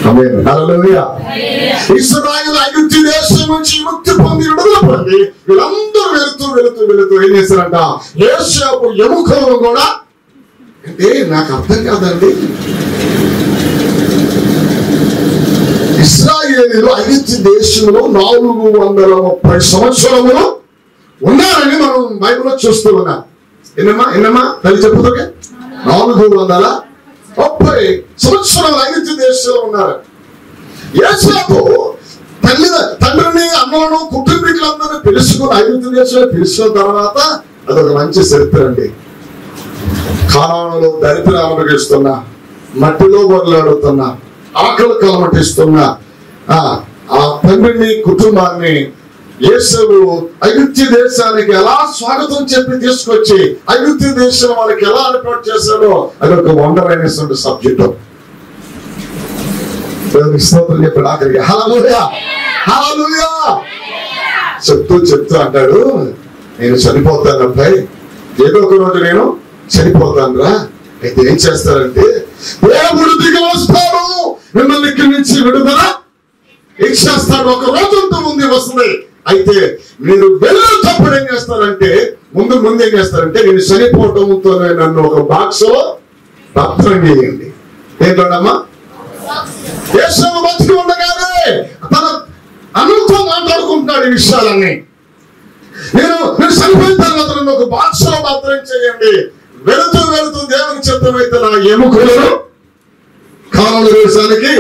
ఆమేన్. హల్లెలూయా. Israel ఐగుప్తు దేశం నుంచి ముక్తి పొంది విడుదల పొంది వీళ్ళందరూ వెళుతూ వెళుతూ వెళుతూ ఏం చేశారంట యేషపు ఎముకలను కూడా అంటే నాకు అర్థం కాదండి ఇస్రాయేలీలు ఐగుప్తు దేశంలో నాలుగు వందల ముప్పై సంవత్సరములు ఉన్నారని మనం బైబిల్లో చూస్తూ ఉన్నాం ఎన్నమ్మా ఎన్నమ్మా తల్లి చెప్పుతుంటే నాలుగు వందల ముప్పై సంవత్సరాలు ఐగుప్తు దేశంలో ఉన్నారు యేసాపు తల్లి తండ్రిని అన్నలను కుటుంబీకులందరినీ పిలుచుకుని ఐగుప్తు దేశంలో పిలుచుకున్న తర్వాత అదొక మంచి చరిత్ర అండి కాలంలో దరిద్రాలు అనుభవిస్తున్నా మట్టిలో బొరలాడుతున్నా ఆకలి కలమటిస్తున్నా ఆ ఆ తండ్రిని కుటుంబాన్ని యేసువు ఐగుప్తి దేశానికి ఎలా స్వాగతం చెప్పి తీసుకొచ్చి ఐగుప్తి దేశం వాళ్ళకి ఎలా ఏర్పాటు చేశాడో అది ఒక వండర్ అయినటువంటి సబ్జెక్ట్ స్తోత్రం చెప్పాడు ఆఖరికి హల్లెలూయా హల్లెలూయా చెప్తూ చెప్తూ అంటాడు నేను చనిపోతాను అబ్బాయి ఏదో ఒక రోజు నేను చనిపోతాను రా అయితే ఏం చేస్తారంటే దేవుడు దిగి వస్తాడు మిమ్మల్ని ఇక్కడి నుంచి విడుదల ఇచ్చేస్తాడు ఒక రోజు అంతా ముందు వస్తుంది అయితే మీరు వెళ్ళేటప్పుడు ఏం చేస్తారంటే ముందు ముందు ఏం చేస్తారంటే నేను చనిపోవటంతో నన్ను ఒక బాక్స్ లో భద్రం చేయండి ఏంటమ్మా యేసు బతికి ఉండగానే తన అన్నంతో మాట్లాడుకుంటున్నాడు ఈ విషయాలన్నీ నేను నేను చనిపోయిన తర్వాత నన్ను ఒక బాక్స్ లో భద్రం చేయండి వెళుతూ వెళుతూ దేవుని చిత్తమైతే నా ఎముకలను కారణ దేశానికి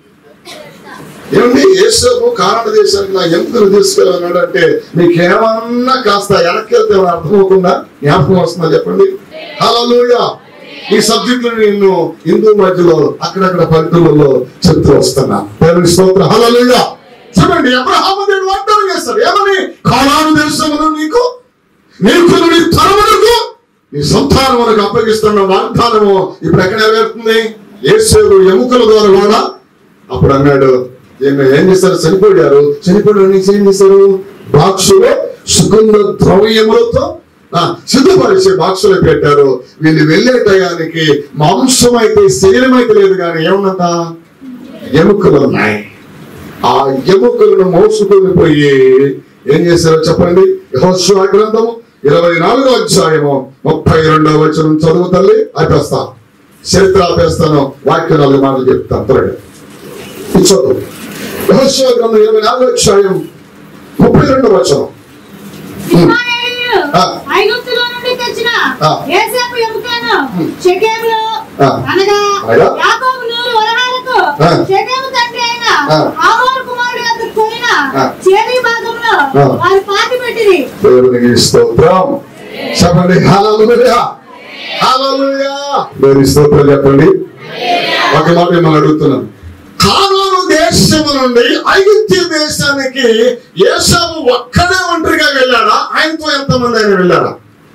ఏమండి యేసపు కారణ దేశానికి నా ఎముకలు తీసుకెళ్ళన్నాడు అంటే మీకేమన్నా కాస్త వెనక్కి వెళ్తే ఏమైనా అర్థమవుతుందా జ్ఞాపకం వస్తుందా చెప్పండి హల్లెలూయా ఈ సబ్జెక్టు నేను హిందూ మధ్యలో అక్కడక్కడ పల్లెటూళ్ళలో చెప్తూ వస్తున్నా దేవుని స్తోత్రం హల్లెలూయా చూడండి అబ్రహాము దేవుడు వాగ్దానం చేస్తాడు ఏమని కాలాను దేశమును నీకు నీకు నీ తరములకు నీ సంతానములకు అప్పగిస్తున్న వాగ్దానము ఇప్పుడు ఎక్కడ నెరవేరుతుంది ఏసేడు ఎముకల ద్వారా కూడా అప్పుడు అన్నాడు ఏం ఏం చేస్తారు చనిపోయారు చనిపోయారు నుంచి ఏం చేశారు బాక్సులో సుగంధ ద్రవ్యములతో ఆ, సిద్ధపరిచే బాక్సులో పెట్టారు వీళ్ళు వెళ్ళే టయానికి మాంసం అయితే శరీరం అయితే లేదు కానీ ఏమన్నట ఎముకలు ఉన్నాయి ఆ ఎముకలను మోసుకొని పోయి ఏం చేశారో చెప్పండి యెహోషువ గ్రంథము ఇరవై నాలుగో అధ్యాయము ముప్పై రెండవ వచనం చదువు తల్లి ఆపేస్తా చరిత్ర ఆపేస్తాను వాక్య నాలుగు మాటలు చెప్తాను త్వరగా ఇది చదువు యెహోషువ గ్రంథం ఇరవై నాలుగో అధ్యాయం ముప్పై రెండవ వచనం ఇశ్రాయేలీయులు ఆ. ఐగుప్తులో నుండి తెచ్చిన ఆ. యేసేపు ఎముకలను షెకెములో ఆ. అనగా అనగా? యాకోబు నూరు వరహాలకు ఆ. షెకెము తండ్రి అయిన ఆ. ఆమోరు కుమారుడు యొక్క కొనిన ఆ. చేరి భాగంలో ఆ. వారి పాతి పెట్టిరి దేవునికి స్తోత్రం చెప్పండి హల్లెలూయా హల్లెలూయా దేవుని స్తోత్రం చెప్పండి ఒక మాట మిమ్మల్ని అడుగుతున్నాను కానాను దేశము నుండి ఐగుప్తు దేశానికి యేసము ఒక్కడే ఒంటరిగా వెళ్ళాడా ఆయనతో ఎంతమంది ఆయన వెళ్ళారా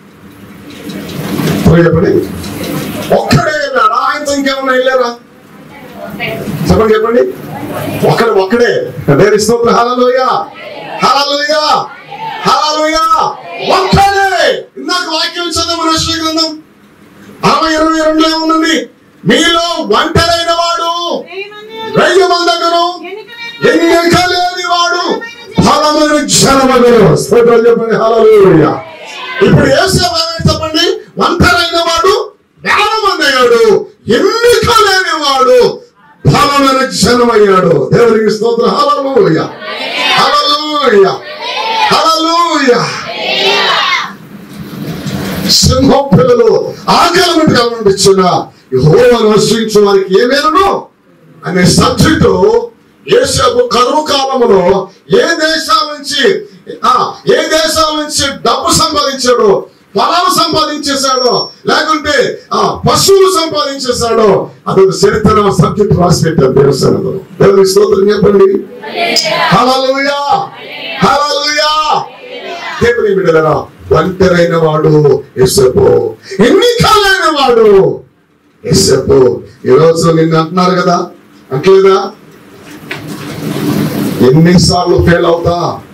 త్వరగా చెప్పండి ఒక్కడే వెళ్ళాడా ఆయనతో ఇంకేమన్నా వెళ్ళారా చెప్పండి చెప్పండి ఒక్కడే ఒక్కడే దేవుని స్తోత్రం హల్లెలూయా హల్లెలూయా హల్లెలూయా ఒక్కడే ఇందాక వాక్యం చదవ రక్షణ గ్రంథం అరవై ఇరవై రెండులో ఏముందండి మీలో ఒంటరైన వాడు వెయ్యి మంది వెయ్యి మందకును ఎన్నిక లేని ఎన్నిక లేని వాడు ఫలమైన జనమగను స్తోత్రం చెప్పండి హల్లెలూయా ఇప్పుడు ఏసే చెప్పండి ఒంటరైన వాడు వేల మంది అయ్యాడు ఎన్నిక లేని వాడు ఫలమైన జనమయ్యాడు దేవునికి స్తోత్రం హల్లెలూయా హల్లెలూయా హల్లెలూయా సింహం పిల్లలు ఆకలి కలవనిపించిన యెహోవాను ఆశ్రయించిన వారికి ఏమేలను అనే సబ్జెక్టు యేసపు కరువు కాలంలో ఏ దేశాల నుంచి ఆ ఏ దేశాల నుంచి డబ్బు సంపాదించాడో పొలాలు సంపాదించేశాడో లేకుంటే ఆ పశువులు సంపాదించేశాడో అదొక చరిత్ర సబ్జెక్ట్ రాసి పెట్టారు దేవస్థానంలో దేవుని స్తోత్రం చెప్పండి హల్లెలూయా హల్లెలూయా దేవుని బిడ్డలరా ఒంటరైన వాడు ఎస్సపు ఎన్నికలైన వాడు ఎస్సపు ఈరోజు నిన్ను అంటున్నారు కదా అంటలేదా ఎన్నిసార్లు ఫెయిల్ అవుతా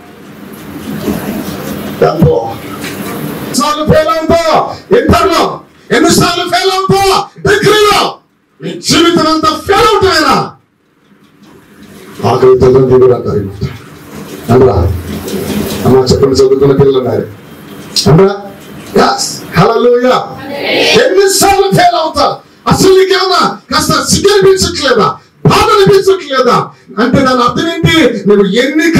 దాంట్లో సార్లు ఫెయిల్ అవుతా ఇంటర్లో ఎన్నిసార్లు ఫెయిల్ అవుతా డిగ్రీలో నీ జీవితం అంతా ఫెయిల్ అవుతాయినా ఆకలి తల్లిదండ్రులు కూడా అంటారు ఈ మాట. అనరా అమ్మ చెప్పండి చదువుకున్న పిల్లలు ఉన్నారు అనరా హలోయ ఎన్నిసార్లు ఫెయిల్ అవుతా అసలు నీకేమన్నా కాస్త సిగ్గు అనిపించట్లేదా బాధ అనిపించట్లేదా అంటే దాని అర్థం ఏంటి నువ్వు ఎన్నిక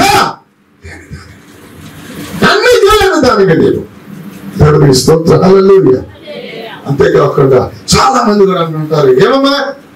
ఎన్నిక లేని దానికి నేను దేవుడి స్తోత్ర హల్లెలూయా అంతేకాకుండా చాలా మంది కూడా అంటుంటారు ఏమమ్మా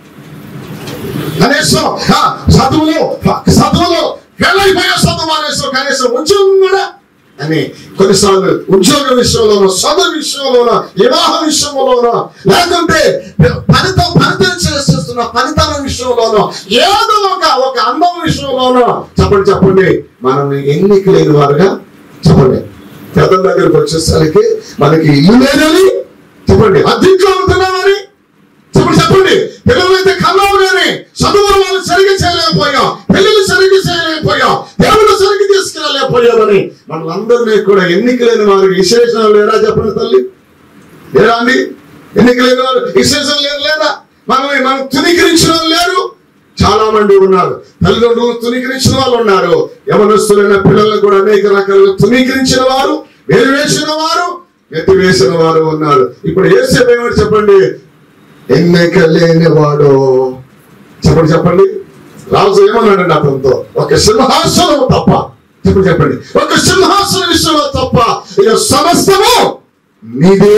కనీసం ఆ, చదువులో చదువులో వెళ్ళైపోయా చదువు మానేసావు కనీసం ఉద్యోగం కూడా అని కొన్నిసార్లు ఉద్యోగ విషయంలోనో చదువు విషయంలోనో వివాహ విషయంలోనో లేకుంటే ఫలితం ఫలితం చేస్తున్న ఫలితాల విషయంలోనో ఏదో ఒక ఒక అందం విషయంలోనో చెప్పండి చెప్పండి మనం ఎన్నిక లేని వారుగా చెప్పండి పెద్ద దగ్గరకు వచ్చేసరికి మనకి ఇల్లు లేదని చెప్పండి అద్దెంట్లో ఉంటున్నామని చెప్పండి చెప్పండి పిల్లలైతే కన్నావు కానీ చదువులు వాళ్ళు సరిగ్గా చేయలేకపోయాం పెళ్ళిళ్ళు సరిగ్గా చేయలేకపోయాం దేవుడు సరిగ్గా తీసుకెళ్ళలేకపోయామని మనందరినీ కూడా ఎన్నికలేని వారికి విశేషణలు లేరా చెప్పండి తల్లి లేరా అండి ఎన్నికలేని వారు విశేషం లేరు లేదా మనం మనం తునీకరించిన వాళ్ళు లేరు చాలా మంది ఉన్నారు తల్లిదండ్రులు తునీకరించిన వాళ్ళు ఉన్నారు యవనస్తులైన పిల్లలను కూడా అనేక రకాలుగా తునీకరించిన వారు వేసిన వారు ఎత్తివేసిన వారు ఉన్నారు ఇప్పుడు ఏసేమేమని చెప్పండి ఎన్నిక లేనివాడు చెప్పండి చెప్పండి రాజు ఏమన్నాడండి అతనితో ఒక సింహాసనం తప్ప చెప్పండి చెప్పండి ఒక సింహాసనం విషయంలో తప్ప ఇక సమస్తము నీదే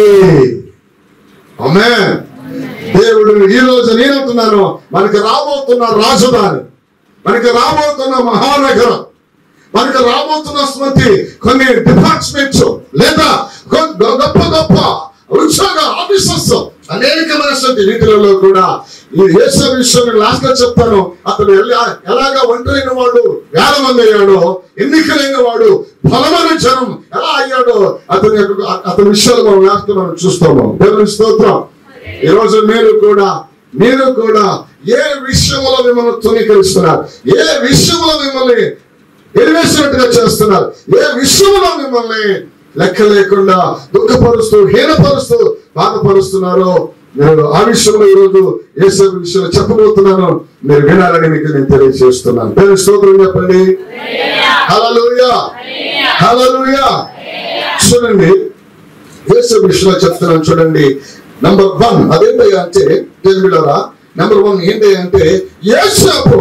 ఆమె దేవుడు ఈ రోజు నేనంటున్నాను మనకి రాబోతున్న రాజధాని మనకి రాబోతున్న మహానగరం మనకు రాబోతున్న స్మృతి కొన్ని డిపార్ట్మెంట్స్ లేదా కొ- గొప్ప గొప్ప ఉద్యోగ ఆఫీసర్స్ అనేకమైన స్మృతి వీటిలలో కూడా ఈ యేసు విషయం లాస్ట్ లో చెప్తాను అతను ఎలా- ఎలాగా ఒంటరైన వాడు వేల మంది అయ్యాడో ఎన్నికలైన వాడు బలమైన జనం ఎలా అయ్యాడో అతని యొక్క అతని విషయాలు మనం లాస్ట్ లో మనం చూస్తాము దేవుని స్తోత్రం ఈ రోజు మీరు కూడా మీరు కూడా ఏ విషయంలో మిమ్మల్ని తునీకరిస్తున్నారు ఏ విషయంలో మిమ్మల్ని ఎలివేసినట్టుగా చేస్తున్నారు ఏ విషయంలో మిమ్మల్ని లెక్క లేకుండా దుఃఖపరుస్తూ హీనపరుస్తూ బాధపరుస్తున్నారో నేను ఆ విషయంలో ఈరోజు ఏసే విషయంలో చెప్పబోతున్నాను మీరు వినాలని మీకు నేను తెలియజేస్తున్నాను పేరు స్తోత్రం చెప్పండి హల్లెలూయా హల్లెలూయా చూడండి యేసు విషయంలో చెప్తున్నాను చూడండి నంబర్ వన్ అదేంటయ్యా అంటే తెలుగులోరా నంబర్ వన్ ఏంటి అంటే యేసపు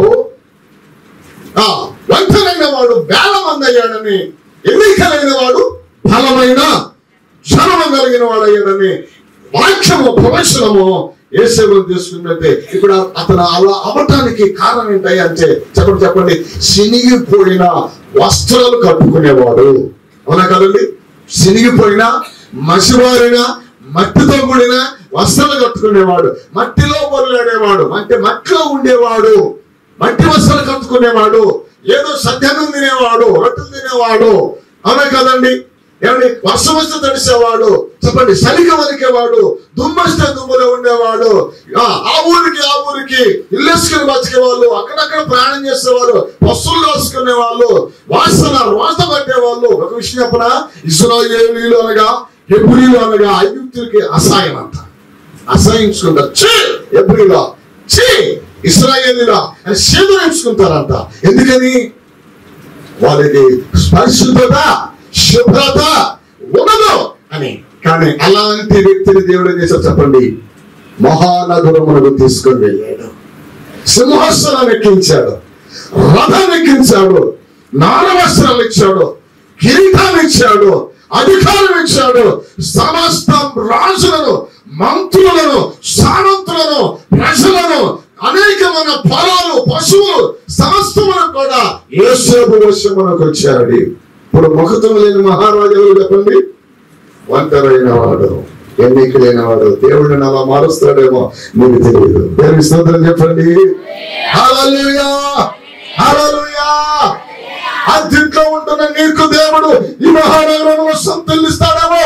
ఆ ఒంటరైన వాడు వేల మంది అయ్యాడని ఎన్నికలైన వాడు బలమైన జనము కలిగిన వాడు అయ్యాడని వాక్యము ప్రవచనము ఏసేవలు తీసుకున్నట్టే ఇప్పుడు అతను అలా అవటానికి కారణం ఏంటయ్యా అంటే చెప్పండి చెప్పండి సినిగిపోయిన వస్త్రాలు కట్టుకునేవాడు అవునా కదండి సినిగిపోయిన మసివారిన మట్టితో కూడిన వస్త్రాలు కట్టుకునేవాడు మట్టిలో పొరలాడేవాడు అంటే మట్టిలో ఉండేవాడు మట్టి వస్త్రాలు కట్టుకునేవాడు ఏదో సత్యాన్నం తినేవాడు రొట్టెలు తినేవాడు అవునా కదండి ఏమండి వర్షం వస్తే తడిసేవాడు చెప్పండి సలిక వలికేవాడు దుమ్మస్తే దుమ్ములో ఉండేవాడు ఆ ఆ ఊరికి ఆ ఊరికి ఇల్లేసుకుని బతికేవాళ్ళు అక్కడక్కడ ప్రయాణం చేసేవారు పశువులు కాసుకునే వాళ్ళు వాసన వాసన పట్టేవాళ్ళు ఒక విషయం చెప్పనా ఇస్రాయేలీలు అనగా హెబ్రీలు అనగా ఐగుప్తులకి అసహాయం అంట అసహించుకుంటారు చే ఎబ్రిలా చే ఇస్రాయేలీలా అని శేదరించుకుంటారంట ఎందుకని వాళ్ళకి పరిశుద్ధత శుభ్రత ఉండదు అని కానీ అలాంటి వ్యక్తిని దేవుడు ఏం చేశాడు చెప్పండి మహానగరములకు తీసుకొని వెళ్ళాడు సింహాసనం ఎక్కించాడు రథం ఎక్కించాడు నారవస్త్రాలు ఇచ్చాడు కిరీటాలు ఇచ్చాడు అధికారం ఇచ్చాడు సమస్త రాజులను మంత్రులను సామంతులను ప్రజలను అనేకమైన పొలాలు పశువులు సమస్తమును కూడా యేసేపు వశమునకు వచ్చాడు ఇప్పుడు ముఖతం లేని మహారాజు ఎవరు చెప్పండి ఒంటరైన వాడు ఎన్నికలైన వాడు దేవుడిని అలా మారుస్తాడేమో మీకు తెలియదు దేవుని స్తోత్రం చెప్పండి హల్లెలూయా హల్లెలూయా అద్దెంట్లో ఉంటున్న నీకు దేవుడు ఈ మహానగరంలో సంతల్లిస్తాడేమో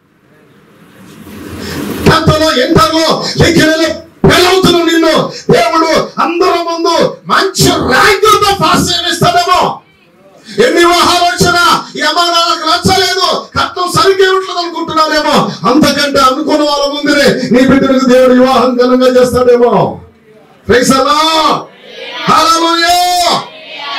టెన్త్లో ఇంటర్లో లెక్కలలో పెళ్ళవుతున్న నిన్ను దేవుడు అందరి ముందు మంచి ర్యాంకులతో పాస్ చేయిస్తాడేమో ఎన్ని వివాహాలు వచ్చినా ఈ అమ్మ నాకు నచ్చలేదు కట్నం సరిగ్గా ఉంటుంది అనుకుంటున్నారేమో అంతకంటే అనుకున్న వాళ్ళ ముందరే నీ బిడ్డలకు దేవుడు వివాహం ఘనంగా చేస్తాడేమో ప్రైజ్ అలా హల్లెలూయా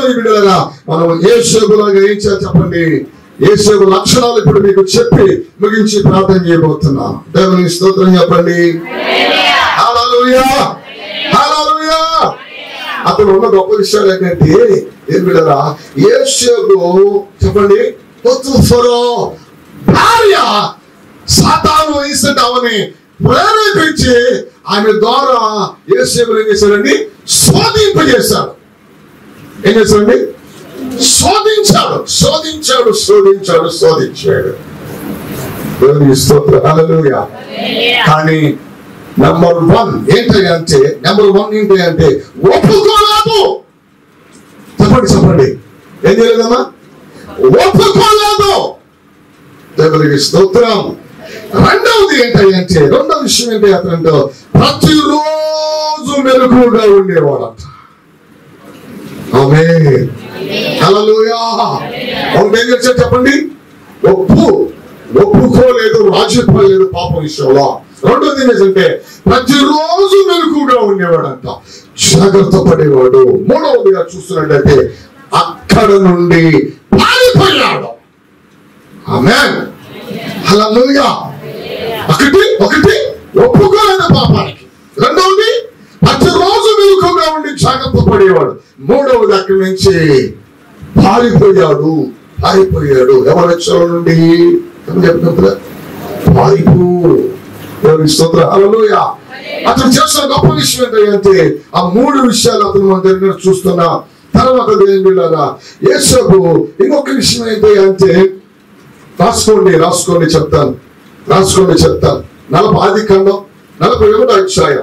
దేవుని బిడ్డలరా మనం ఏసేపులాగా ఏం చేయాలి చెప్పండి ఏసేపు లక్షణాలు ఇప్పుడు మీకు చెప్పి ముగించి ప్రార్థన చేయబోతున్నాం దేవుని స్తోత్రం చెప్పండి హల్లెలూయా హల్లెలూయా అతను ఉన్న గొప్ప విషయాలు ఏంటంటే ఏం బిడ్డరా ఏసేపు చెప్పండి పొత్తుఫరో భార్య సాతాను ఇన్సిడెంట్ అవని ప్రేరేపించి ఆమె ద్వారా ఏసేపులు ఏం చేశారండి స్వాధీంపజేశాడు ఏం చేశాడండి శోధించాడు శోధించాడు శోధించాడు శోధించాడు దేవుని స్తోత్రం హల్లెలూయా కానీ నెంబర్ వన్ ఏంటి అంటే నెంబర్ వన్ ఏంటి అంటే ఒప్పుకోలేదు చెప్పండి చెప్పండి ఏం చేయలేదమ్మా ఒప్పుకోలేదు దేవునికి స్తోత్రం రెండవది ఏంటి అంటే రెండవ విషయం ఏంటి అతనంటే ప్రతిరోజు మెలకుగా ఉండేవాడంట ఆమె హల్లెలూయా ఒకటి ఏం చేశాడు చెప్పండి ఒప్పు ఒప్పుకోలేదు రాజీపడలేదు పాపం విషయంలో రెండోది ఏంటంటే ప్రతిరోజు మెలకుగా ఉండేవాడంట జాగ్రత్త పడేవాడు మూడవదిగా చూస్తున్నట్టయితే అక్కడ నుండి పారిపోయాడు ఆమె హల్లెలూయా ఒకటి ఒకటి ఒప్పుకోలేదు పాపానికి రెండవది ప్రతిరోజు మెలకుగా ఉండి జాగ్రత్త పడేవాడు మూడవది అక్కడి నుంచి పారిపోయాడు పారిపోయాడు ఎవరి వచ్చాడు నుండి ఏమని చెప్తున్నా పారిపో దేవుని స్తోత్రం హల్లెలూయా అతను చేసిన గొప్ప విషయం ఏంటంటే ఆ మూడు విషయాలు అతను మన దగ్గర చూస్తున్నా తర్వాత దేవుని బిడ్డలారా, యేసపు ఇంకొక విషయం ఏంటి అంటే రాసుకోండి రాసుకోండి చెప్తాను రాసుకోండి చెప్తాను నలభై ఆది ఖండం నలభై ఒకటి అధ్యాయం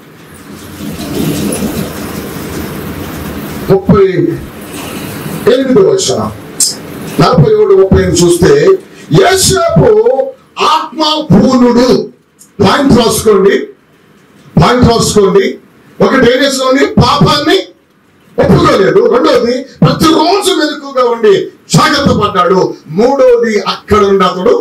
ముప్పై ఎనిమిది వచ్చిన నలభై ఒకటి ముప్పై ఎనిమిది చూస్తే యేసేపు ఆత్మ పూర్ణుడు పాయింట్ రాసుకోండి పాయింట్ రాసుకోండి ఒకటి ఏం చేసుకోండి పాపాన్ని ఒప్పుకోలేదు రెండోది ప్రతిరోజు మెలకుగా ఉండి జాగ్రత్త పడ్డాడు మూడోది అక్కడ నుండి అతడు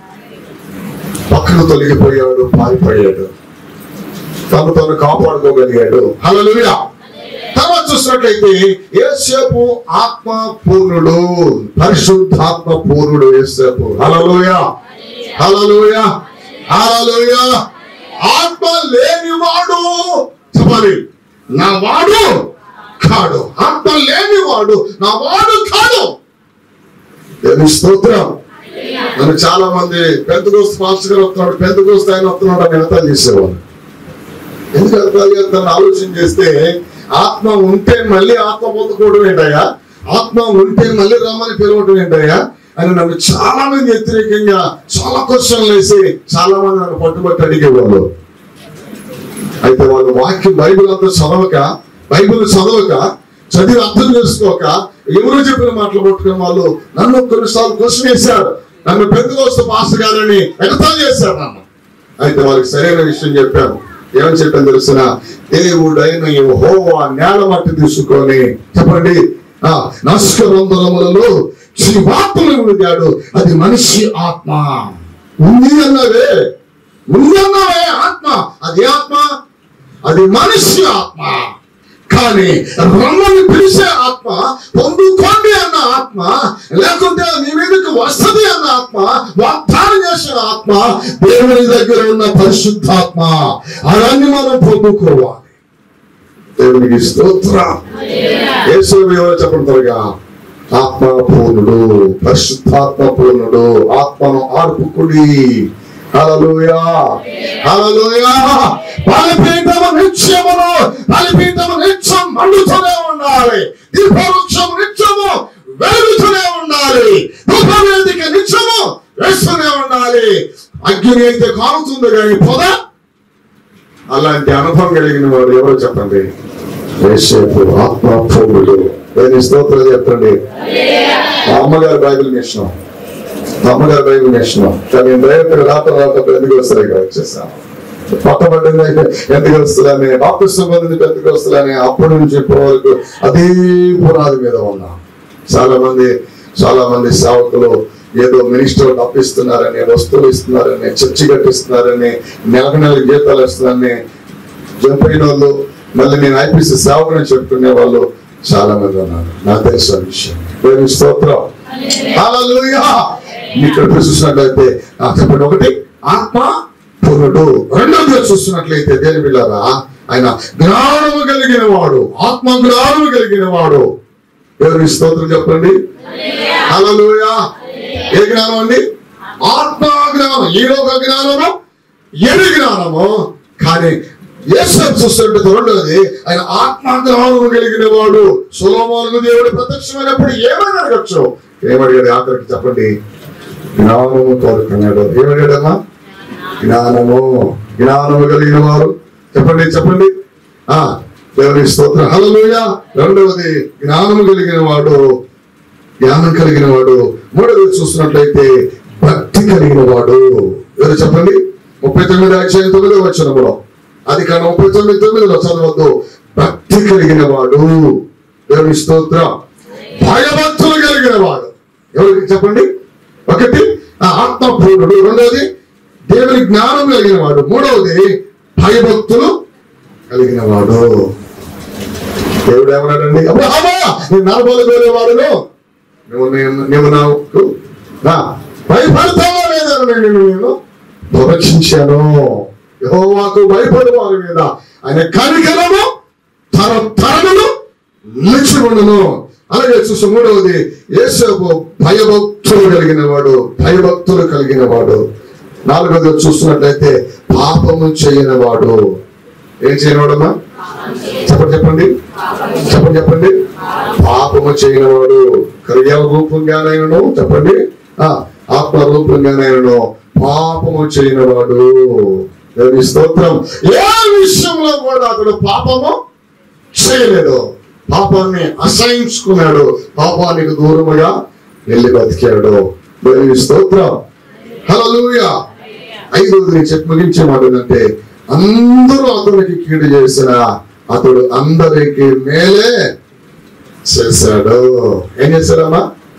పక్కన తొలగిపోయాడు పారిపోయాడు తను తను కాపాడుకోగలిగాడు హల్లెలూయా తర్వాత చూసినట్లయితే యేసేపు ఆత్మ పూర్ణుడు పరిశుద్ధాత్మ పూర్ణుడు యేసేపు హల్లెలూయా హల్లెలూయా హల్లెలూయా ఆత్మ లేనివాడు చెప్పాలి నా వాడు కాడు ఆత్మ లేనివాడు నా వాడు కాడు దేవుని స్తోత్రం నన్ను చాలా మంది పెద్ద దోస్తు మాస్టర్ గారు వస్తున్నాడు పెద్ద దోస్తు ఆయన వస్తున్నాడు అని వెనకాల చేసేవాడు ఎందుకు వెనకాల చేస్తాను ఆలోచన చేస్తే ఆత్మ ఉంటే మళ్ళీ ఆత్మ పొందుకోవడం ఏంటయ్యా ఆత్మ ఉంటే మళ్ళీ రమ్మని పిలవడం ఏంటయ్యా అని నన్ను చాలా మంది వ్యతిరేకంగా చాలా క్వశ్చన్లు వేసి చాలా మంది నన్ను పట్టుబట్టి అడిగేవాళ్ళు అయితే వాళ్ళు వాక్యం బైబిల్ అంతా చదవక బైబిల్ చదవక చదివి అర్థం చేసుకోక ఎవరు చెప్పిన మాటలు పట్టుకుని వాళ్ళు నన్ను కొన్నిసార్లు క్వశ్చన్ వేశారు నన్ను పెద్దదోస్తు పాస్టర్ గారని ఎగతాళి చేశారు నన్ను అయితే వాళ్ళకి సరైన విషయం చెప్పాను ఏమని చెప్పాను తెలిసిన దేవుడైన హోవా నేల మట్టి తీసుకొని చెప్పండి ఆ నస్కరంధ్రములలో జీవాత్మను విడిగాడు అది మనిషి ఆత్మ ఉంది అన్నవే ఉంది అన్నవే ఆత్మ అది ఏ ఆత్మ అది మనిషి ఆత్మ కానీ రమ్మని పిలిచే ఆత్మ పొందుకోండి అన్న ఆత్మ లేకుంటే నీ మీదకి వస్తది అన్న ఆత్మ వాగ్దానం చేసిన ఆత్మ దేవుని దగ్గర ఉన్న పరిశుద్ధాత్మ అవన్నీ మనం పొందుకోవాలి దేవునికి స్తోత్రం యేసు వివరణ చెప్పడం త్వరగా ఆత్మ పూర్ణుడు పరిశుద్ధాత్మ పూర్ణుడు ఆత్మను ఆర్పుకుడి హల్లెలూయా హల్లెలూయా బలిపీఠము నిత్యమును బలిపీఠము నిత్యం మండుతూనే ఉండాలి దీపవృక్షం నిత్యము వెలుగుతూనే ఉండాలి ధూపవేదిక నిత్యము వేస్తూనే ఉండాలి అగ్ని అయితే కాలుతుంది కానీ పొద అలాంటి అనుభవం కలిగిన వాడు ఎవరు చెప్పండి యేసేపు ఆత్మ పూర్ణుడు నేను స్తోత్రం చెప్పండి మా అమ్మగారు బైబిల్ నేర్చున్నాం మా అమ్మగారు బైబిల్ నేర్చున్నాం కానీ నేను డైరెక్ట్ రాత రాత ఎందుకు వస్తాయి ఇక్కడ వచ్చేసాను పట్టబడ్డింది అయితే ఎందుకు వస్తుందని డాక్టర్ సంబంధించి ఎందుకు వస్తుందని అప్పటి నుంచి ఇప్పటి వరకు అదే పునాది మీద ఉన్నా చాలా మంది చాలా మంది సేవకులు ఏదో మినిస్టర్ అప్పిస్తున్నారని వస్తువులు ఇస్తున్నారని చర్చి కట్టిస్తున్నారని నెలకు నెల జీతాలు ఇస్తున్నారని చనిపోయిన వాళ్ళు మళ్ళీ నేను ఐపీసీ సేవకుని చెప్పుకునే వాళ్ళు చాలా మంది ఉన్నారు నాకు తెలిసిన విషయం దేవుని స్తోత్రం హల్లెలూయా ఇక్కడ చూసినట్లయితే ఆ, చెప్పండి ఒకటి ఆత్మ పూర్ణుడు రెండోది చూస్తున్నట్లయితే దేని పిల్లరా ఆయన జ్ఞానము కలిగిన వాడు ఆత్మ జ్ఞానము కలిగిన వాడు ఎవరి స్తోత్రం చెప్పండి హల్లెలూయా ఏ జ్ఞానం అండి ఆత్మ జ్ఞానం ఈ లోక జ్ఞానము ఎడి జ్ఞానము కానీ యేసప్ చూస్తుంటే రెండోది ఆయన ఆత్మ జ్ఞానము కలిగిన వాడు సులోమాను దేవుడు ప్రత్యక్షమైనప్పుడు ఏమైనా అడగచ్చు ఏమడిగాడు ఆఖరికి చెప్పండి జ్ఞానము కోరుకున్నాడు ఏమడిగాడమ్మా జ్ఞానము జ్ఞానము కలిగిన వారు చెప్పండి చెప్పండి ఆ దేవుని స్తోత్రం హల్లెలూయా రెండవది జ్ఞానము కలిగిన వాడు జ్ఞానం కలిగిన వాడు మూడవది చూస్తున్నట్లయితే భక్తి కలిగిన వాడు ఎవరు చెప్పండి ముప్పై తొమ్మిది అధ్యాయం తొమ్మిది వచ్చినప్పుడు అది కానీ ముప్పై తొమ్మిది తొమ్మిదిలో చదవద్దు భక్తి కలిగిన వాడు దేవుని స్తోత్రం భయభక్తులు కలిగిన వాడు ఎవరికి చెప్పండి ఒకటి ఆ ఆత్మపూర్ణుడు రెండవది దేవుని జ్ఞానం కలిగిన వాడు మూడవది భయభక్తులు కలిగిన వాడు దేవుడు ఏమన్నాడండి అబ్రహామా నీ నరబలు వేరేవాడును నువ్వు నేను- నువ్వు నాకు నా భయపడతావా లేదా నేను నేను ప్రవచించాను యెహోవాకు భయపడు వారి మీద ఆయన కనికరము తర తరములు నిలిచి ఉండును అలాగే చూసి మూడవది యేసపు భయభక్తులు కలిగిన వాడు భయభక్తులు కలిగిన వాడు నాలుగవది చూస్తున్నట్లయితే పాపము చేయని వాడు ఏం చేయని వాడమ్మా చెప్పండి చెప్పండి చెప్పండి చెప్పండి పాపము చేయని వాడు క్రియ రూపంగానైనను చెప్పండి ఆ ఆత్మ రూపంగానైనను పాపము చేయని వాడు దేవుని స్తోత్రం ఏ విషయంలో కూడా అతడు పాపము చేయలేదు పాపాన్ని అసహించుకున్నాడు పాపానికి దూరముగా వెళ్ళి బతికాడు దేవుని స్తోత్రం హల్లెలూయా ఐదవది నేను చెప్పి ముగించే మాట ఏంటంటే అందరూ అతనికి కీడు చేసిన అతడు అందరికి మేలే చేశాడు ఏం చేశాడమ్మా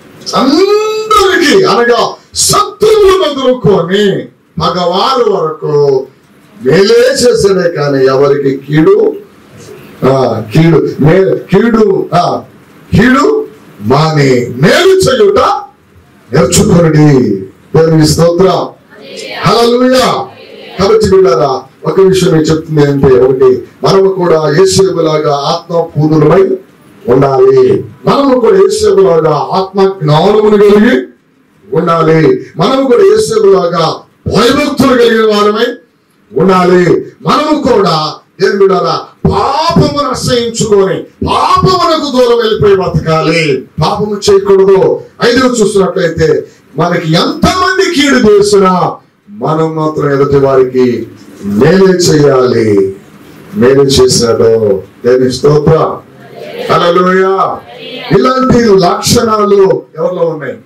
అందరికి అనగా శత్రువులు మొదలుకొని మగవారు వరకు మేలే చేశాడే కానీ ఎవరికి కీడు ఆ కీడు మే కీడు ఆ కీడు మాని మేలు చేయుట నేర్చుకొనడి దేవుని స్తోత్రం హల్లెలూయా కాబట్టి బిడ్డారా ఒక విషయం నేను చెప్తుంది ఏంటంటే ఒకటి మనము కూడా యేసులాగా ఆత్మ పూర్ణులమై ఉండాలి మనము కూడా యేసులాగా ఆత్మ జ్ఞానమును కలిగి ఉండాలి మనము కూడా యేసులాగా భయభక్తులు కలిగిన వారమై ఉండాలి మనము కూడా ఏం బిడ్డారా పాపమును అసహించుకొని పాపమునకు దూరం వెళ్ళిపోయి బతకాలి పాపము చేయకూడదు ఐదవ చూస్తున్నట్లయితే మనకి ఎంతమంది కీడు చేసినా మనం మాత్రం ఎదుటి వారికి మేలే చేయాలి మేలు చేశాడు దేని స్తోత్ర హల్లెలూయా ఇలాంటి లక్షణాలు ఎవరిలో ఉన్నాయి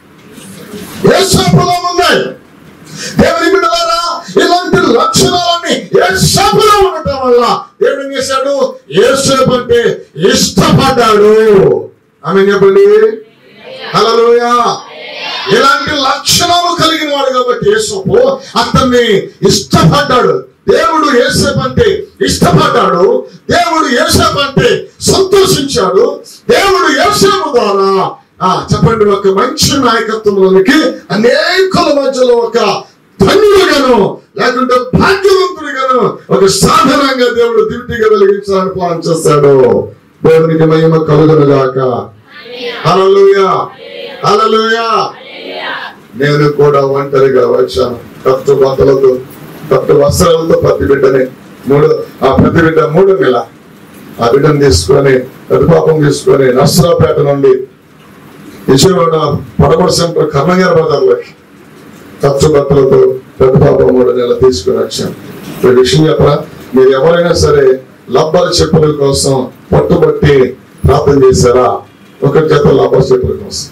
యేసప్పులో ఉన్నాయి దేవుని బిడ్డలారా ఇలాంటి లక్షణాలన్నీ యేసప్పులో ఉండటం వల్ల దేవుడు ఏం చేశాడు యేసేపు అంటే ఇష్టపడ్డాడు ఆమె చెప్పండి హల్లెలూయా ఇలాంటి లక్షణాలు కలిగిన వాడు కాబట్టి యేసపు అతన్ని ఇష్టపడ్డాడు దేవుడు యేసేపు అంటే ఇష్టపడ్డాడు దేవుడు యేసేపు అంటే సంతోషించాడు దేవుడు యేసేపు ద్వారా ఆ చెప్పండి ఒక మంచి నాయకత్వంలోనికి అనేకుల మధ్యలో ఒక ధన్యుడుగాను లేకుంటే భాగ్యవంతుడిగాను ఒక సాధనంగా దేవుడు దివ్యగా వెలిగించాలని ప్లాన్ చేస్తాడు దేవునికి మహిమ కలుగును గాక హల్లెలూయా హల్లెలూయా నేను కూడా ఒంటరిగా వచ్చాను కత్తు బట్టలతో కత్తు వస్త్రాలతో ప్రతి బిడ్డని మూడు ఆ ప్రతి బిడ్డ మూడు నెల ఆ బిడ్డను తీసుకొని ప్రతి పాపం తీసుకొని నర్సరాపేట నుండి విజయవాడ పడమర సెంటర్ కర్ణగారి బజార్లోకి ఖర్చు బట్టలతో పెద్ద పాప మూడు నెలలు తీసుకుని వచ్చాను ఈ విషయం చెప్పరా మీరు ఎవరైనా సరే లబ్బర్ చెప్పుల కోసం పట్టుబట్టి ప్రార్థన చేశారా ఒక జత లబ్బర్ చెప్పుల కోసం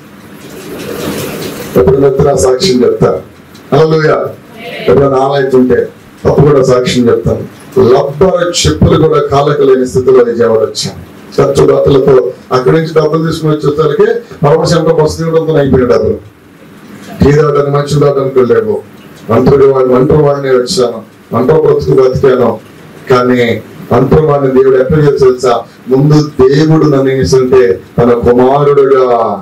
ఎప్పుడు మెత్తన సాక్ష్యం చెప్తారు అలలుగా ఎప్పుడైనా ఆలైతుంటే తప్పు కూడా సాక్ష్యం చెప్తాను లబ్బర్ చెప్పులు కూడా కాళ్ళకు లేని స్థితిలో విజయవాడ వచ్చాను ఖర్చు బట్టలతో అక్కడి నుంచి డబ్బులు తీసుకుని వచ్చేసరికి పరమశంకర బస్సు దిగడంతో అయిపోయిన డబ్బులు టీ తాగడానికి మంచి తాగడానికి లేవు ఒంటరి వాడిని ఒంటరి వాడిని వచ్చాను ఒంటరి బ్రతుకు బతికాను కానీ ఒంటరి వాడిని దేవుడు ఎట్లా చేసి తెలుసా ముందు దేవుడు నన్ను ఏం చేశాడంటే తన కుమారుడుగా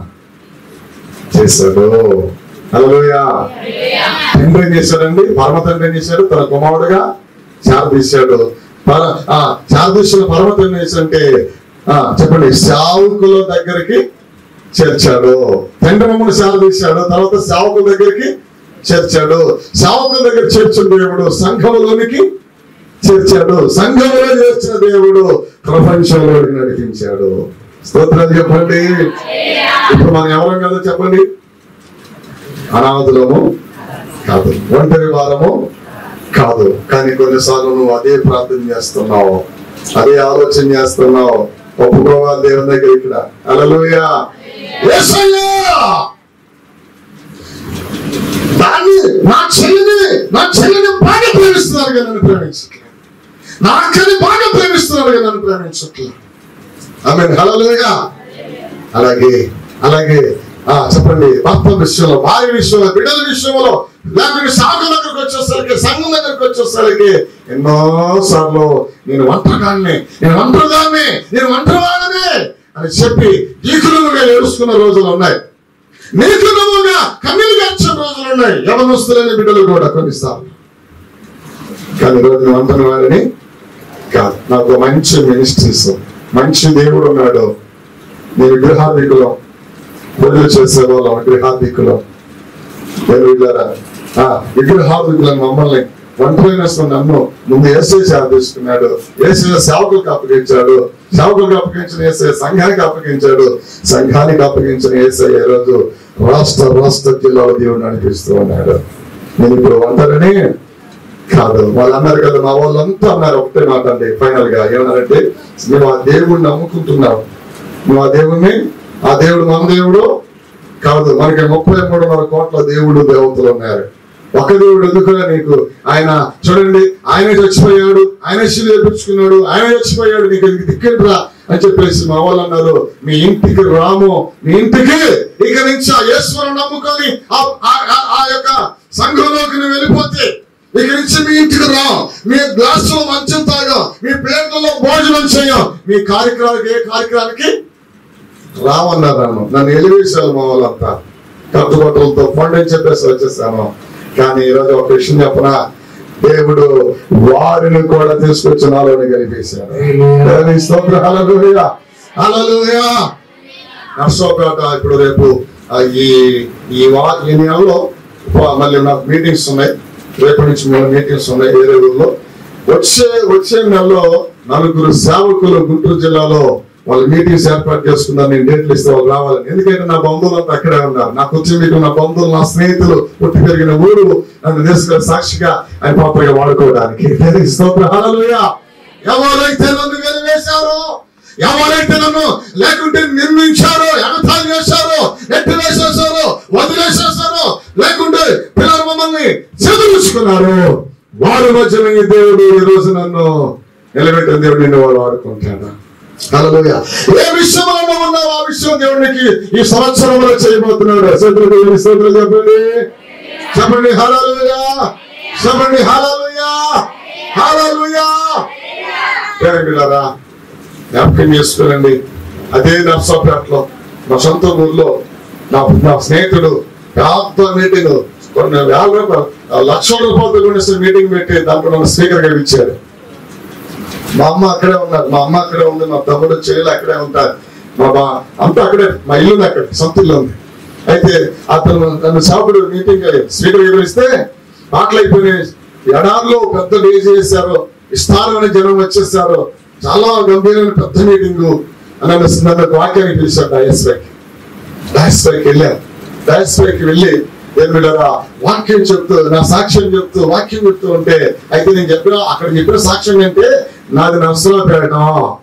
చేశాడు హల్లెలూయా తండ్రి ఏం చేశాడండి పరమ తండ్రి ఏం చేశాడు తన కుమారుడుగా చారదీశాడు పర ఆ చారదీసిన పరమ తండ్రి ఏం చేశాడంటే ఆ చెప్పండి సేవకుల దగ్గరికి చేర్చాడు తండ్రి మమ్మల్ని చారదీశాడు తర్వాత సేవకుల దగ్గరికి చేర్చాడు సేవకుల దగ్గర చేర్చిన దేవుడు సంఘములోనికి చేర్చాడు సంఘంలో చేర్చిన దేవుడు ప్రపంచంలోకి నడిపించాడు స్తోత్రాలు చెప్పండి ఇప్పుడు మనం ఎవరం కదా చెప్పండి అనాథులము కాదు ఒంటరి వారము కాదు కానీ కొన్నిసార్లు నువ్వు అదే ప్రార్థన చేస్తున్నావు అదే ఆలోచన చేస్తున్నావు ఒప్పుకోవాలి దేవుని దగ్గర ఇక్కడ అలలుయా దాన్ని నా చెల్లిని నా చెల్లిని బాగా ప్రేమిస్తున్నారు కదా నన్ను ప్రేమించట్లేదు నా అక్కని బాగా ప్రేమిస్తున్నారు కదా నన్ను ప్రేమించట్లేదు ఆమె హలలుయా అలాగే అలాగే ఆ చెప్పండి భర్త విషయంలో భార్య విషయంలో బిడ్డల విషయంలో లేకపోతే సాగు దగ్గరకు వచ్చేసరికి సంఘం దగ్గరకు వచ్చేసరికి ఎన్నో సార్లు నేను ఒంటరిగాన్ని నేను ఒంటరిదాన్ని నేను ఒంటరివాడనే అని చెప్పి దీకులుగా ఏడుచుకున్న రోజులు ఉన్నాయి నీకులుగా కన్నీళ్ళు గడిచిన రోజులు ఉన్నాయి యవనస్తులైన బిడ్డలు కూడా కొన్నిసార్లు కానీ రోజు నేను ఒంటరి వాడిని కాదు నాకు మంచి మినిస్ట్రీస్ మంచి దేవుడు ఉన్నాడు నేను విగ్రహాధికులం పూజలు చేసేవాళ్ళం విగ్రహాధికులం నేను వీళ్ళారా ఆ విగ్రహాధికులను మమ్మల్ని ఒంటరినస్ నన్ను ముందు ఏసే తీసుకున్నాడు ఏసే సేవకులకు అప్పగించాడు సేవకులకు అప్పగించిన ఏసే సంఘానికి అప్పగించాడు సంఘానికి అప్పగించిన ఏసే ఈ రోజు రాష్ట్ర రాష్ట్ర జిల్లాలో దేవుడు నడిపిస్తూ ఉన్నాడు నేను ఇప్పుడు ఒంటరిని కాదు వాళ్ళు అన్నారు కదా మా వాళ్ళంతా అన్నారు ఒకటే మాట అండి ఫైనల్ గా ఏమన్నారంటే మేము ఆ దేవుడిని నమ్ముకుంటున్నాం నువ్వు ఆ దేవుణ్ణి ఆ దేవుడు మన దేవుడు కాదు మనకి ముప్పై మూడున్నర కోట్ల దేవుడు దేవతలు ఉన్నారు ఒక దేవుడు ఎందుకురా నీకు ఆయన చూడండి ఆయన చచ్చిపోయాడు ఆయన శిలు చేపించుకున్నాడు ఆయన చచ్చిపోయాడు నీకు ఎందుకు దిక్కేంట్రా అని చెప్పేసి మా వాళ్ళు అన్నారు మీ ఇంటికి రాము మీ ఇంటికి ఇక నుంచి ఆ ఈశ్వరం నమ్ముకొని ఆ- ఆ- ఆ- ఆ యొక్క సంఘంలోకి నువ్వు వెళ్ళిపోతే ఇక నుంచి మీ ఇంటికి రా మీ గ్లాసులో మంచం తాగా మీ ప్లేట్లలో భోజనం చేయం మీ కార్యక్రమానికి ఏ కార్యక్రమానికి రామన్నారు నన్ను నన్ను ఎలివేశారు మా వాళ్ళంతా కట్టుబట్టలతో పండు అని చెప్పేసి వచ్చేసాను కానీ ఈరోజు ఒక విషయం చెప్పనా దేవుడు వారిని కూడా తీసుకొచ్చి నాలోని కలిపేశాడు దేవుని స్తోత్రం. హల్లెలూయా. హల్లెలూయా. నర్సోపేట ఇప్పుడు రేపు ఆ, ఈ ఈ వా ఈ నెలలో ఆ, మళ్ళీ నాకు మీటింగ్స్ ఉన్నాయి రేపటి నుంచి మూడు మీటింగ్స్ ఉన్నాయి వేరే ఊర్లో వచ్చే వచ్చే నెలలో నలుగురు సేవకులు గుంటూరు జిల్లాలో వాళ్ళు మీటింగ్స్ ఏర్పాటు చేసుకున్నారు నేను డేట్లు ఇస్తే వాళ్ళు రావాలని ఎందుకంటే నా బంధువులంతా అక్కడే ఉన్నారు నాకు వచ్చి మీకు నా బంధువులు నా స్నేహితులు పుట్టి పెరిగిన ఊరు నన్ను తీసుకుని సాక్షిగా ఆయన పాపగా వాడుకోవడానికి దేవునికి స్తోత్రం. హల్లెలూయా. ఎవరైతే నన్ను వెలివేశారో ఎవరైతే నన్ను లేకుంటే నిర్మించారో ఎగతాళి చేశారో ఎట్టి వేసేసారో వదిలేసేసారో లేకుంటే పిల్లలు మమ్మల్ని చదువుకున్నారు వారి మధ్యన ఈ దేవుడు ఈ రోజు నన్ను నిలబెట్టిన దేవుడు నిన్ను వాడు వాడుకుంటాడు హల్లెలూయా. ఏ విషయంలో ఉన్నావు ఆ విషయం దేవునికి ఈ సంవత్సరంలో చేయబోతున్నాడు స్తోత్రం దేవుని స్తోత్రం చెప్పండి చెప్పండి హల్లెలూయా చెప్పండి హల్లెలూయా హల్లెలూయా పిల్లరా జ్ఞాపకం చేసుకోనండి అదే నర్సాపేటలో మా సొంత ఊర్లో నా నా స్నేహితుడు పెద్ద మీటింగ్ కొన్ని వేల రూపాయలు ఆ లక్షల రూపాయలతో కూడా మీటింగ్ పెట్టి దాంట్లో నన్ను స్పీకర్ గా ఇచ్చారు మా అమ్మ అక్కడే ఉన్నారు మా అమ్మ అక్కడే ఉంది మా తమ్ముడు చెల్లెలు అక్కడే ఉంటారు మా బా అంతా అక్కడే మా ఇల్లు ఉంది అక్కడ సొంత ఇల్లు ఉంది అయితే అతను నన్ను సాపుడు మీటింగ్ స్పీకర్ వివరిస్తే పాటలు అయిపోయినాయి ఎడారిలో పెద్ద డేజ్ చేశారు ఇస్తారని జనం వచ్చేసారు చాలా గంభీరమైన పెద్ద మీటింగ్ నన్ను నన్ను ఒక వాక్యానికి పిలిచాడు డయస్పైకి డయస్పైకి వెళ్ళాను డయస్పైకి వెళ్ళి నేను వీళ్ళరా వాక్యం చెప్తూ నా సాక్ష్యం చెప్తూ వాక్యం చెప్తూ ఉంటే అయితే నేను చెప్పిన అక్కడ చెప్పిన సాక్ష్యం ఏంటంటే నాది నర్సులో పెట్టడం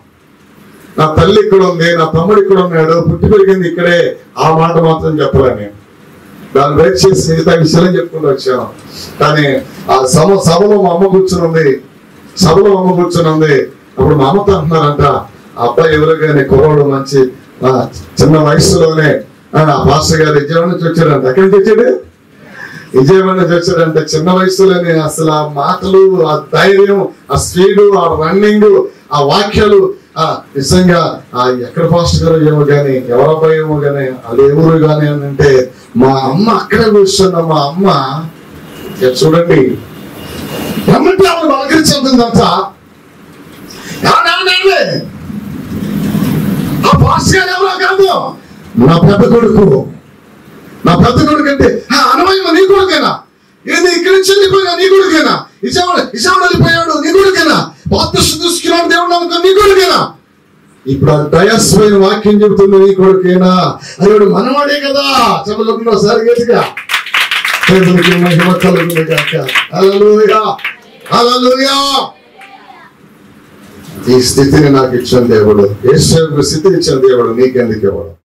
నా తల్లి ఇక్కడ ఉంది నా తమ్ముడు ఇక్కడ ఉన్నాడు పుట్టి పెరిగింది ఇక్కడే ఆ మాట మాత్రం చెప్పలే నేను దాన్ని బ్రేక్ చేసి మిగతా విషయాలు చెప్పుకుంటూ వచ్చాను కానీ ఆ సభ సభలో మా అమ్మ కూర్చుని ఉంది సభలో మా అమ్మ కూర్చుని ఉంది అప్పుడు మా అమ్మతో అంటున్నారంట ఆ అబ్బాయి ఎవరికైనా కుర్రోడు మంచి ఆ, చిన్న వయసులోనే ఆ మాస్టర్ గారు విజయవాడ నుంచి వచ్చారంట ఎక్కడి నుంచి వచ్చాడు విజయవాడ నుంచి వచ్చారంటే చిన్న వయసులోనే అసలు ఆ మాటలు ఆ ధైర్యం ఆ స్పీడ్ ఆ రన్నింగ్ ఆ వాక్యాలు ఆ నిజంగా ఆ ఎక్కడ ఫాస్ట్ గారు ఏమో కానీ ఎవరి అబ్బాయి ఏమో కానీ అది ఎవరు కానీ అని అంటే మా అమ్మ అక్కడే కూర్చున్న మా అమ్మ ఇక చూడండి రమ్మంటే ఆమె పలకరించుంటుందంతా ఏమన్నా ఆ పాస్ గారు ఎవరో కాదు నా పెద్ద కొడుకు నా పెద్ద కొడుకు అంటే "ఆ, అనవయ్య నీ కొడుకేనా ఏంది ఇక్కడి నుంచి వెళ్ళిపోయినా నీ కొడుకేనా ఇసాడు ఇసాడు వెళ్ళిపోయాడు నీ కొడుకేనా పాత తీసుకున్నాడు దేవుడు నమ్మకం నీ కొడుకేనా ఇప్పుడు ఆ దయస్వైన వాక్యం చెబుతుంది నీ కొడుకేనా అయ్యాడు మనవాడే కదా చెప్పకుండా సార్ గట్టిగా దేవునికి మహిమ కలుగును గాక హల్లెలూయా హల్లెలూయా ఈ స్థితిని నాకు ఇచ్చిన దేవుడు ఏ స్థితిని ఇచ్చిన దేవుడు నీకెందుకు ఇవ్వడు